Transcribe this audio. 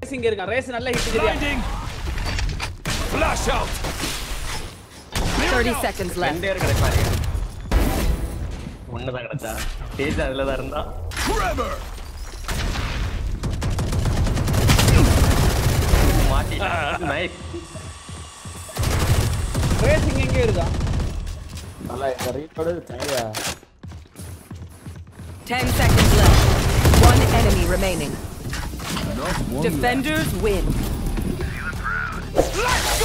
இங்க இருக்கான் ரேஸ் நல்ல ஹிட் சரியா Blinding. Flash out. 30 seconds left. ரெண்டு பேர் கிடைப்பாரு ஒண்ணுதான் கிடைச்சா ஸ்டேஜ் அதுல தான் இருந்தா Trevor. மாட்டி நைஸ் ரேஸ் இங்க எங்க இருக்கான் நல்லா இந்த ரீட்டோட தனியா 10 seconds left. One enemy remaining. Defenders win. Flash